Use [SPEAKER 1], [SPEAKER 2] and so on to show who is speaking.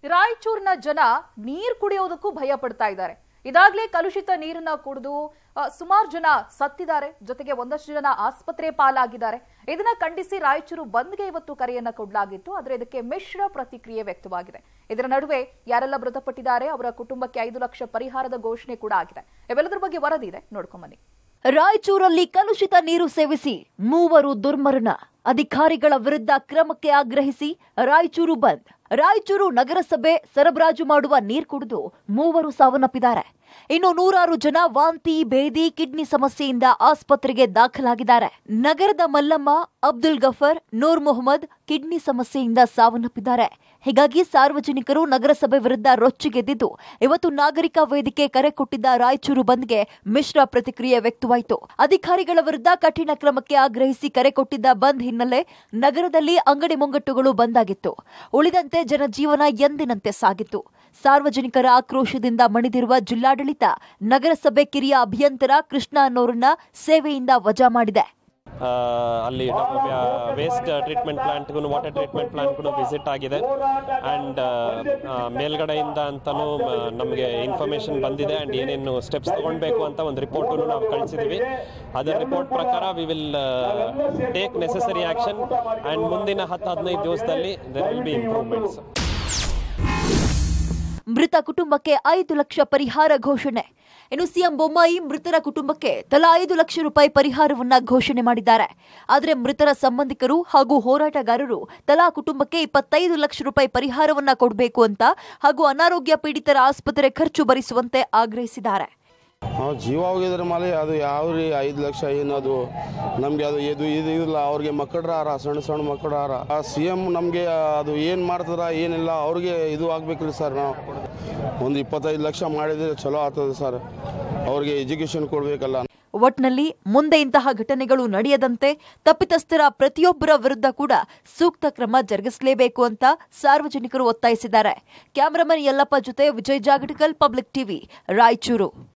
[SPEAKER 1] ರಾಯಚೂರಿನ ಜನ ನೀರ್ ಕುಡಿಯೋದಕ್ಕೂ ಭಯ ಪಡ್ತಾ ಇದ್ದಾರೆ ಇದಾಗ್ಲೇ ಕಲುಷಿತ ನೀರನ್ನ ಕುಡಿದು ಸುಮಾರು ಜನ ಸತ್ತಿದ್ದಾರೆ ಜೊತೆಗೆ ಒಂದಷ್ಟು ಜನ ಆಸ್ಪತ್ರೆ ಪಾಲಾಗಿದ್ದಾರೆ ಇದನ್ನ ಖಂಡಿಸಿ ರಾಯಚೂರು ಬಂದ್ಗೆ ಇವತ್ತು ಕರೆಯನ್ನ ಕೊಡಲಾಗಿತ್ತು ಆದ್ರೆ ಇದಕ್ಕೆ ಮಿಶ್ರ ಪ್ರತಿಕ್ರಿಯೆ ವ್ಯಕ್ತವಾಗಿದೆ ಇದರ ನಡುವೆ ಯಾರೆಲ್ಲ ಮೃತಪಟ್ಟಿದ್ದಾರೆ ಅವರ ಕುಟುಂಬಕ್ಕೆ ಐದು ಲಕ್ಷ ಪರಿಹಾರದ ಘೋಷಣೆ ಕೂಡ ಆಗಿದೆ ಇವೆಲ್ಲದರ ಬಗ್ಗೆ ವರದಿ ಇದೆ ನೋಡ್ಕೊಂಬನ್ನಿ
[SPEAKER 2] ರಾಯಚೂರಲ್ಲಿ ಕಲುಷಿತ ನೀರು ಸೇವಿಸಿ ಮೂವರು ದುರ್ಮರಣ ಅಧಿಕಾರಿಗಳ ವಿರುದ್ಧ ಕ್ರಮಕ್ಕೆ ಆಗ್ರಹಿಸಿ ರಾಯಚೂರು ಬಂದ್ ರಾಯಚೂರು ನಗರಸಭೆ ಸರಬರಾಜು ಮಾಡುವ ನೀರು ಕುಡಿದು ಮೂವರು ಸಾವನ್ನಪ್ಪಿದ್ದಾರೆ ಇನ್ನು ನೂರಾರು ಜನ ವಾಂತಿ ಭೇದಿ ಕಿಡ್ನಿ ಸಮಸ್ಯೆಯಿಂದ ಆಸ್ಪತ್ರೆಗೆ ದಾಖಲಾಗಿದ್ದಾರೆ ನಗರದ ಮಲ್ಲಮ್ಮ ಅಬ್ದುಲ್ ಗಫರ್ ನೂರ್ ಮೊಹಮ್ಮದ್ ಕಿಡ್ನಿ ಸಮಸ್ಯೆಯಿಂದ ಸಾವನ್ನಪ್ಪಿದ್ದಾರೆ ಹೀಗಾಗಿ ಸಾರ್ವಜನಿಕರು ನಗರಸಭೆ ವಿರುದ್ಧ ರೊಚ್ಚಿಗೆದ್ದಿದ್ದು ಇವತ್ತು ನಾಗರಿಕ ವೇದಿಕೆ ಕರೆ ಕೊಟ್ಟಿದ್ದ ರಾಯಚೂರು ಬಂದ್ಗೆ ಮಿಶ್ರ ಪ್ರತಿಕ್ರಿಯೆ ವ್ಯಕ್ತವಾಯಿತು ಅಧಿಕಾರಿಗಳ ವಿರುದ್ಧ ಕಠಿಣ ಕ್ರಮಕ್ಕೆ ಆಗ್ರಹಿಸಿ ಕರೆ ಕೊಟ್ಟಿದ್ದ ಬಂದ್ ಹಿನ್ನೆಲೆ ನಗರದಲ್ಲಿ ಅಂಗಡಿ ಮುಂಗಟ್ಟುಗಳು ಬಂದಾಗಿತ್ತು ಉಳಿದಂತೆ ಜನಜೀವನ ಎಂದಿನಂತೆ ಸಾಗಿತ್ತು ಸಾರ್ವಜನಿಕರ ಆಕ್ರೋಶದಿಂದ ಮಣಿದಿರುವ ಜಿಲ್ಲಾಡಳಿತ ನಗರಸಭೆ ಕಿರಿಯ ಅಭಿಯಂತರ ಕೃಷ್ಣ ಅನ್ನೋರನ್ನ ಸೇವೆಯಿಂದ ವಜಾ ಮಾಡಿದೆ
[SPEAKER 3] ಆ, ಅಲ್ಲಿ ವೇಸ್ಟ್ ಟ್ರೀಟ್ಮೆಂಟ್ ಪ್ಲಾಂಟ್ಗೂ ವಾಟರ್ ಟ್ರೀಟ್ಮೆಂಟ್ ಪ್ಲಾಂಟ್ಗೂ ವಿಸಿಟ್ ಆಗಿದೆ ಆ್ಯಂಡ್ ಮೇಲ್ಗಡೆಯಿಂದ ಅಂತಲೂ ನಮಗೆ ಇನ್ಫಾರ್ಮೇಷನ್ ಬಂದಿದೆ ಆ್ಯಂಡ್ ಏನೇನು ಸ್ಟೆಪ್ಸ್ ತೊಗೊಳ್ಬೇಕು ಅಂತ ಒಂದು ರಿಪೋರ್ಟನ್ನು ನಾವು ಕಳಿಸಿದ್ದೀವಿ ಅದರ ರಿಪೋರ್ಟ್ ಪ್ರಕಾರ we will take necessary action and ಮುಂದಿನ ಹತ್ತು ಹದಿನೈದು ದಿವಸದಲ್ಲಿ ದೆರ್ ವಿಲ್ ಬಿ ಇಂಪ್ರೂವ್ಮೆಂಟ್ಸ್
[SPEAKER 2] ಮೃತ ಕುಟುಂಬಕ್ಕೆ ಐದು ಲಕ್ಷ ಪರಿಹಾರ ಘೋಷಣೆ ಇನ್ನು ಸಿಎಂ ಬೊಮ್ಮಾಯಿ ಮೃತರ ಕುಟುಂಬಕ್ಕೆ ತಲಾ ಐದು ಲಕ್ಷ ರೂಪಾಯಿ ಪರಿಹಾರವನ್ನ ಘೋಷಣೆ ಮಾಡಿದ್ದಾರೆ ಆದರೆ ಮೃತರ ಸಂಬಂಧಿಕರು ಹಾಗೂ ಹೋರಾಟಗಾರರು ತಲಾ ಕುಟುಂಬಕ್ಕೆ ಇಪ್ಪತ್ತೈದು ಲಕ್ಷ ರೂಪಾಯಿ ಪರಿಹಾರವನ್ನ ಕೊಡಬೇಕು ಅಂತ ಹಾಗೂ ಅನಾರೋಗ್ಯ ಪೀಡಿತರ ಆಸ್ಪತ್ರೆ ಖರ್ಚು ಭರಿಸುವಂತೆ ಆಗ್ರಹಿಸಿದ್ದಾರೆ
[SPEAKER 4] ನಾವು ಜೀವ ಹೋಗಿದ್ರೆ ಮೇಲೆ ಅದು ಯಾವ ರೀ ಐದು ಲಕ್ಷ ಏನು ಅದು ನಮಗೆ ಅದು ಇದು ಇದು ಇಲ್ಲ ಅವ್ರಿಗೆ ಮಕ್ಕಳಾರ ಸಣ್ಣ ಸಣ್ಣ ಮಕ್ಕಳಾರ ಆ ಸಿ ಎಮ್ ನಮಗೆ ಅದು ಏನು ಮಾಡ್ತಾರ ಏನಿಲ್ಲ ಅವ್ರಿಗೆ ಇದು ಆಗ್ಬೇಕ್ರಿ ಸರ್ ನಾವು ಒಂದು ಇಪ್ಪತ್ತೈದು ಲಕ್ಷ ಮಾಡಿದ್ರೆ ಚಲೋ ಆಗ್ತದೆ ಸರ್ ಅವ್ರಿಗೆ ಎಜುಕೇಷನ್ ಕೊಡಬೇಕಲ್ಲ
[SPEAKER 2] ಒಟ್ನಲ್ಲಿ ಮುಂದೆ ಇಂತಹ ಘಟನೆಗಳು ನಡೆಯದಂತೆ ತಪ್ಪಿತಸ್ಥರ ಪ್ರತಿಯೊಬ್ಬರ ವಿರುದ್ಧ ಕೂಡ ಸೂಕ್ತ ಕ್ರಮ ಜರುಗಿಸಲೇಬೇಕು ಅಂತ ಸಾರ್ವಜನಿಕರು ಒತ್ತಾಯಿಸಿದ್ದಾರೆ ಕ್ಯಾಮರಾಮನ್ ಯಲ್ಲಪ್ಪ ಜೊತೆ ವಿಜಯ್ ಜಾಗಟಿಕಲ್ ಪಬ್ಲಿಕ್ ಟಿವಿ ರಾಯಚೂರು